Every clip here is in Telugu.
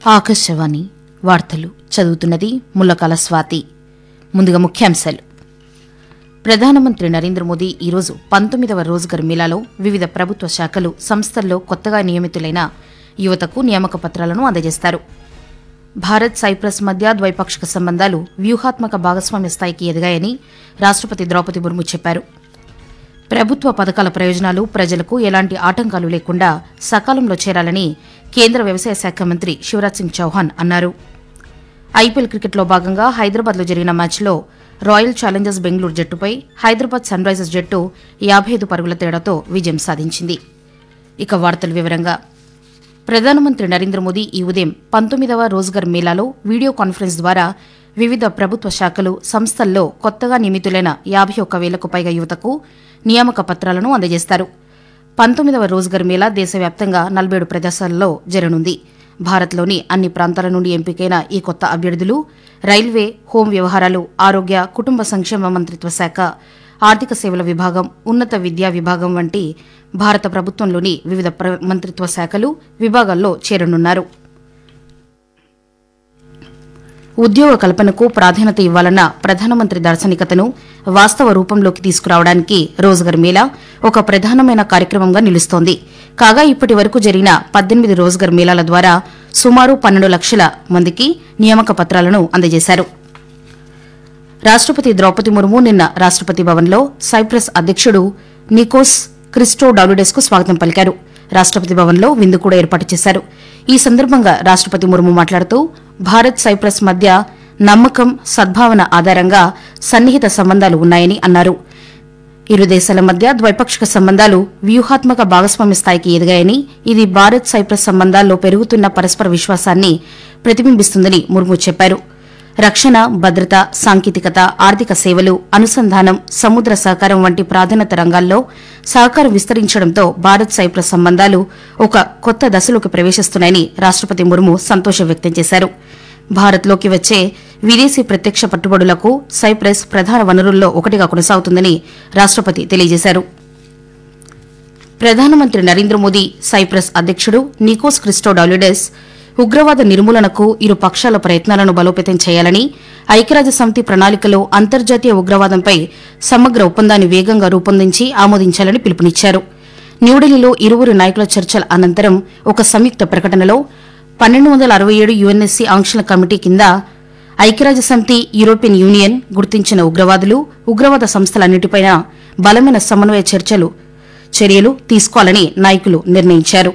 ఆకాశవాణి వార్తలు చదువుతున్నది ముల్లకాల స్వాతి ముందుగా ముఖ్యాంశాలు ప్రధానమంత్రి నరేంద్ర మోదీ ఈరోజు పంతొమ్మిదవ రోజ్గర్ మేళాలో వివిధ ప్రభుత్వ శాఖలు సంస్థల్లో కొత్తగా నియమితులైన యువతకు నియామక పత్రాలను అందజేస్తారు భారత్ సైప్రస్ మధ్య ద్వైపాక్షిక సంబంధాలు వ్యూహాత్మక భాగస్వామ్య స్థాయికి ఎదిగాయని రాష్టపతి ద్రౌపది ముర్ము చెప్పారు ప్రభుత్వ పథకాల ప్రయోజనాలు ప్రజలకు ఎలాంటి ఆటంకాలు లేకుండా సకాలంలో చేరాలని కేంద్ర వ్యవసాయ శాఖ మంత్రి శివరాజ్ సింగ్ చౌహాన్ అన్నారు ఐపీఎల్ క్రికెట్లో భాగంగా హైదరాబాద్లో జరిగిన మ్యాచ్లో రాయల్ ఛాలెంజర్స్ బెంగళూరు జట్టుపై హైదరాబాద్ సన్ రైజర్స్ జట్టు యాభై ఐదు పరుగుల తేడాతో విజయం సాధించింది ఇక వార్తల వివరంగా ప్రధానమంత్రి నరేంద్ర మోదీ ఈ ఉదయం పంతొమ్మిదవ రోజ్గర్ మేళాలో వీడియో కాన్ఫరెన్స్ ద్వారా వివిధ ప్రభుత్వ శాఖలు సంస్థల్లో కొత్తగా నియమితులైన యాభై ఒక్క వేలకు పైగా యువతకు నియామక పత్రాలను అందజేస్తారు పంతొమ్మిదవ రోజ్గర్ మేళా దేశవ్యాప్తంగా నలభై ఏడు ప్రదేశాలలో జరగనుంది భారత్లోని అన్ని ప్రాంతాల నుండి ఎంపికైన ఈ కొత్త అభ్యర్థులు రైల్వే హోం వ్యవహారాలు ఆరోగ్య కుటుంబ సంక్షేమ మంత్రిత్వ శాఖ ఆర్థిక సేవల విభాగం ఉన్నత విద్యా విభాగం వంటి భారత ప్రభుత్వంలోని వివిధ ప్ర- మంత్రిత్వ శాఖలు విభాగాల్లో చేరనున్నారు ఉద్యోగ కల్పనకు ప్రాధాన్యత ఇవ్వాలన్న ప్రధానమంత్రి దార్శనికతను వాస్తవ రూపంలోకి తీసుకురావడానికి రోజ్గర్ మేళా ఒక ప్రధానమైన కార్యక్రమంగా నిలుస్తోంది కాగా ఇప్పటి వరకు జరిగిన పద్దెనిమిది రోజ్గర్ మేళాల ద్వారా సుమారు పన్నెండు లక్షల మందికి నియామక పత్రాలను అందజేశారు రాష్టపతి ద్రౌపది ముర్ము నిన్న రాష్టపతి భవన్లో సైప్రస్ అధ్యక్షుడు నికోస్ క్రిస్టో డాలుడెస్ కు స్వాగతం పలికారు రాష్టపతి భవన్లో విందు కూడా ఏర్పాటు చేశారు ఈ సందర్భంగా రాష్టపతి ముర్ము మాట్లాడుతూ భారత్ సైప్రస్ మధ్య నమ్మకం సద్భావన ఆధారంగా సన్నిహిత సంబంధాలు ఉన్నాయని అన్నారు ఇరు దేశాల మధ్య ద్వైపాక్షిక సంబంధాలు వ్యూహాత్మక భాగస్వామ్య స్థాయికి ఎదిగాయని ఇది భారత్ సైప్రస్ సంబంధాల్లో పెరుగుతున్న పరస్పర విశ్వాసాన్ని ప్రతిబింబిస్తుందని ముర్ము చెప్పారు రక్షణ భద్రత సాంకేతికత ఆర్థిక సేవలు అనుసంధానం సముద్ర సహకారం వంటి ప్రాధాన్యత రంగాల్లో సహకారం విస్తరించడంతో భారత్ సైప్రస్ సంబంధాలు ఒక కొత్త దశలోకి ప్రవేశిస్తున్నాయని రాష్టపతి ముర్ము సంతోషం వ్యక్తం చేశారు భారత్లోకి వచ్చే విదేశీ ప్రత్యక్ష పట్టుబడులకు సైప్రస్ ప్రధాన వనరుల్లో ఒకటిగా కొనసాగుతుందని రాష్టపతి తెలియజేశారు ప్రధానమంత్రి నరేంద్ర మోదీ సైప్రస్ అధ్యక్షుడు నికోస్ క్రిస్టోడాలిడెస్ ఉగ్రవాద నిర్మూలనకు ఇరు పక్షాల ప్రయత్నాలను బలోపేతం చేయాలని ఐక్యరాజ్య సమితి ప్రణాళికలో అంతర్జాతీయ ఉగ్రవాదంపై సమగ్ర ఒప్పందాన్ని వేగంగా రూపొందించి ఆమోదించాలని పిలుపునిచ్చారు న్యూఢిల్లీలో ఇరువురు నాయకుల చర్చల అనంతరం ఒక సంయుక్త ప్రకటనలో పన్నెండు వందల అరవై ఏడు యుఎన్ఎస్సీ ఆంక్షల కమిటీ కింద ఐక్యరాజ్య సమితి యూరోపియన్ యూనియన్ గుర్తించిన ఉగ్రవాదులు ఉగ్రవాద సంస్థలన్నిటిపైన బలమైన సమన్వయ చర్చలు చర్యలు తీసుకోవాలని నాయకులు నిర్ణయించారు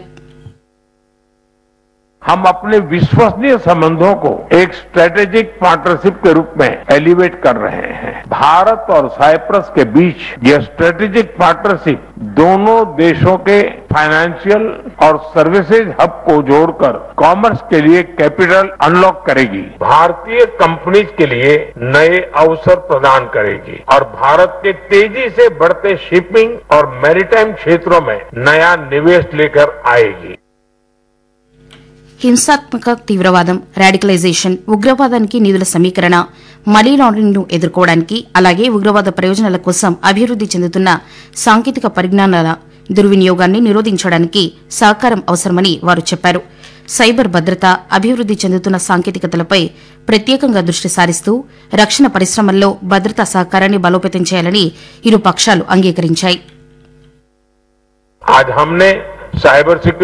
हम अपने विश्वसनीय संबंधों को एक स्ट्रेटेजिक पार्टनरशिप के रूप में एलिवेट कर रहे हैं भारत और साइप्रस के बीच यह स्ट्रेटेजिक पार्टनरशिप दोनों देशों के फाइनेंशियल और सर्विसेज हब को जोड़कर कॉमर्स के लिए कैपिटल अनलॉक करेगी भारतीय कंपनीज के लिए नए अवसर प्रदान करेगी और भारत के तेजी से बढ़ते शिपिंग और मैरीटाइम क्षेत्रों में नया निवेश लेकर आएगी హింసాత్మక తీవ్రవాదం రాడికలైజేషన్ ఉగ్రవాదానికి నిధుల సమీకరణ మనీ లాండరింగ్ ను ఎదుర్కోవడానికి అలాగే ఉగ్రవాద ప్రయోజనాల కోసం అభివృద్ది చెందుతున్న సాంకేతిక పరిజ్ఞానాల దుర్వినియోగాన్ని నిరోధించడానికి సహకారం అవసరమని వారు చెప్పారు సైబర్ భద్రత అభివృద్ది చెందుతున్న సాంకేతికతలపై ప్రత్యేకంగా దృష్టి సారిస్తూ రక్షణ పరిశ్రమల్లో భద్రతా సహకారాన్ని బలోపేతం చేయాలని ఇరు పక్షాలు అంగీకరించాయి आज हमने साइबर सिक्योरिटी